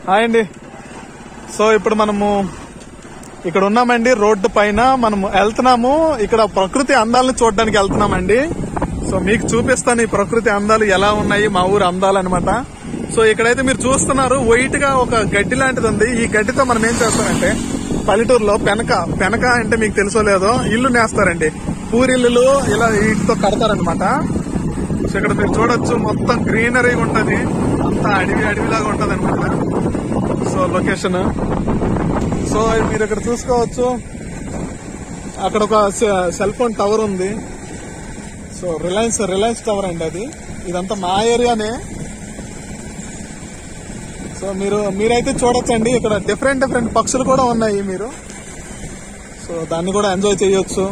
hi అండి so ఇప్పుడు మనము ఇక్కడ ఉన్నామండి రోడ్డు పైన మనము వెళ్తున్నాము ఇక్కడ ప్రకృతి అందాలను చూడడానికి వెళ్తున్నామండి సో మీకు చూపిస్తాను ఈ ప్రకృతి అందాలు ఎలా ఉన్నాయి మా ఊరు అందాలు అనమాట సో ఇక్కడైతే మీరు చూస్తున్నారు వైట్ గా ఒక గడ్డి లాంటిది ఉంది ఈ గడ్డితో మనం ఏం చేస్తామంటే పల్లెటూరులో పెనక పెనక అంటే మీకు తెలుసో లేదో ఇల్లు నేస్తారండి పూరిల్లులు ఇలా వీటితో కడతారనమాట సో ఇక్కడ మీరు చూడొచ్చు మొత్తం గ్రీనరీ ఉంటది అంతా అడవి అడవిలాగా ఉంటది అనమాట సో లొకేషన్ సో మీరు ఇక్కడ చూసుకోవచ్చు అక్కడ ఒక సె- సెల్ ఫోన్ టవర్ ఉంది సో రిలయన్స్ రిలయన్స్ టవర్ అండి అది ఇదంతా మా ఏరియానే సో మీరు మీరైతే చూడొచ్చండి ఇక్కడ డిఫరెంట్ డిఫరెంట్ పక్షులు కూడా ఉన్నాయి మీరు సో దాన్ని కూడా ఎంజాయ్ చేయొచ్చు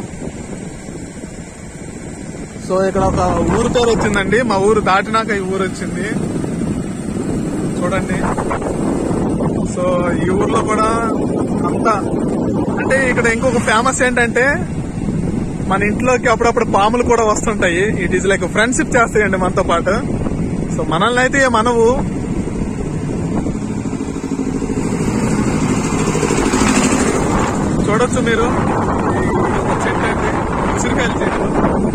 సో ఇక్కడ ఒక ఊరు పేరు వచ్చిందండి మా ఊరు దాటినాక ఈ ఊరు వచ్చింది చూడండి సో ఈ ఊర్లో కూడా అంతా అంటే ఇక్కడ ఇంకొక ఫేమస్ ఏంటంటే మన ఇంట్లోకి అప్పుడప్పుడు పాములు కూడా వస్తుంటాయి ఇట్ ఈస్ లైక్ ఫ్రెండ్షిప్ చేస్తాయండి మనతో పాటు సో మనల్ని అయితే మనవు చూడొచ్చు మీరు ఇది ఒక చెట్టు అండి ఉసిరికాయల చెట్టు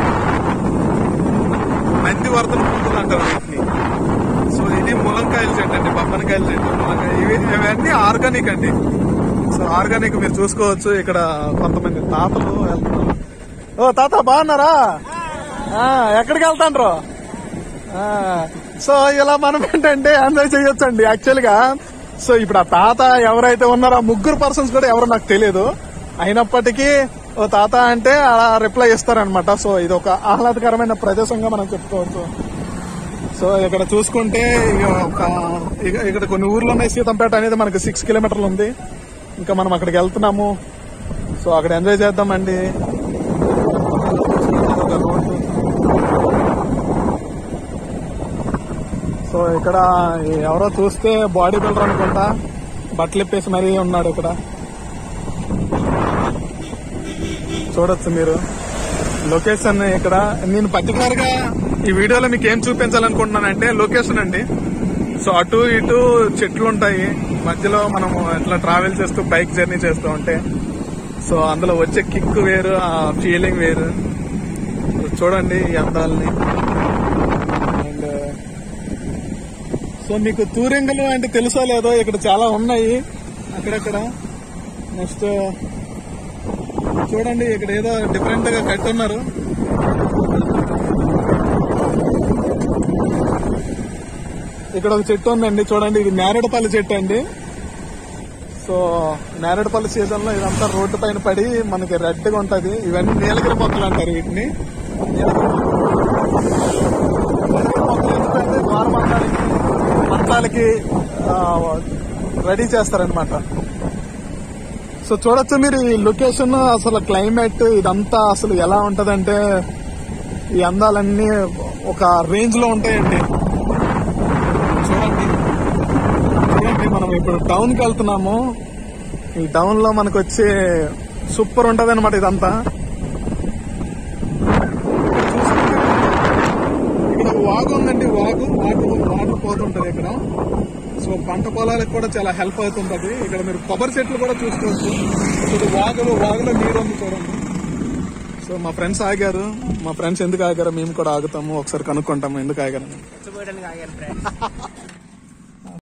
నంది వర్ధన పువ్వులు అంటారు వీటిని సో ఇది ములంకాయల చెట్టు అండి బొమ్మనకాయల చెట్టు ములంకాయ ఇవి ఇవన్నీ ఆర్గానిక్ అండి సో ఆర్గానిక్ మీరు చూసుకోవచ్చు ఇక్కడ కొంతమంది తాతలు వెళ్తున్నారు ఓ తాత బాగున్నారా ఆ, ఎక్కడికి వెళ్తాండ్రు ఆ, సో ఇలా మనం ఏంటంటే ఎంజాయ్ చేయొచ్చండి యాక్చువల్ గా సో ఇప్పుడు ఆ తాత ఎవరైతే ఉన్నారో ఆ ముగ్గురు పర్సన్స్ కూడా ఎవరో నాకు తెలియదు అయినప్పటికీ ఓ తాత అంటే అలా రిప్లై ఇస్తారనమాట సో ఇది ఒక ఆహ్లాదకరమైన ప్రదేశంగా మనం చెప్పుకోవచ్చు సో ఇక్కడ చూసుకుంటే ఇక ఒక ఇక- ఇక్కడ కొన్ని ఊర్లు ఉన్నాయి సీతంపేట అనేది మనకి సిక్స్ కిలోమీటర్లు ఉంది ఇంకా మనం అక్కడికి వెళ్తున్నాము సో అక్కడ ఎంజాయ్ చేద్దామండి ఒక రోడ్డు సో ఇక్కడ ఎవరో చూస్తే బాడీ బిల్డర్ అనుకుంటా బట్టలు ఇప్పేసి మరీ ఉన్నాడు ఇక్కడ చూడొచ్చు మీరు లొకేషన్ ఇక్కడ నేను పర్టికులర్ గా ఈ వీడియోలో మీకు ఏం చూపించాలనుకుంటున్నానంటే లొకేషన్ అండి సో అటు ఇటు చెట్లు ఉంటాయి మధ్యలో మనం ఇట్లా ట్రావెల్ చేస్తూ బైక్ జర్నీ చేస్తూ ఉంటే సో అందులో వచ్చే కిక్ వేరు ఆ ఫీలింగ్ వేరు చూడండి ఈ అందాలని అండ్ సో మీకు తూరింగలు అంటే తెలుసో లేదో ఇక్కడ చాలా ఉన్నాయి అక్కడక్కడ నెక్స్ట్ చూడండి ఇక్కడ ఏదో డిఫరెంట్ గా కట్టున్నారు ఇక్కడ ఒక చెట్టు ఉందండి చూడండి ఇది నేరేడుపల్లి చెట్టు అండి సో నేరేడుపల్లి సీజన్ లో ఇదంతా రోడ్డు పైన పడి మనకి రెడ్ గా ఉంటది ఇవన్నీ నీలగిరి మొక్కలు అంటారు వీటిని నీలగిరి మొక్కలు ఎందుకంటే ద్వారబంధాలకి మంచాలకి రెడీ చేస్తారనమాట సో చూడొచ్చు మీరు ఈ లొకేషన్ అసలు క్లైమేట్ ఇదంతా అసలు ఎలా ఉంటదంటే ఈ అందాలన్నీ ఒక రేంజ్ లో ఉంటాయండి చూడండి చూడండి మనం ఇప్పుడు టౌన్ కి వెళ్తున్నాము ఈ టౌన్ లో మనకు వచ్చే సూపర్ ఉంటది అనమాట ఇదంతా ఇక్కడ ఒక వాగు ఉందండి వాగు వాటర్ వాటర్ పోతుంటది ఇక్కడ సో పంట పొలాలకు కూడా చాలా హెల్ప్ అవుతుంటది ఇక్కడ మీరు కొబ్బరి చెట్లు కూడా చూసుకోవచ్చు సో ఇది వాగులు వాగులో నీరు ఉంది చూడండి సో మా ఫ్రెండ్స్ ఆగారు మా ఫ్రెండ్స్ ఎందుకు ఆగారో మేము కూడా ఆగుతాము ఒకసారి కనుక్కుంటాము ఎందుకు ఆగారు రెచ్చగొట్టడానికి ఆగాను ఫ్రెండ్స్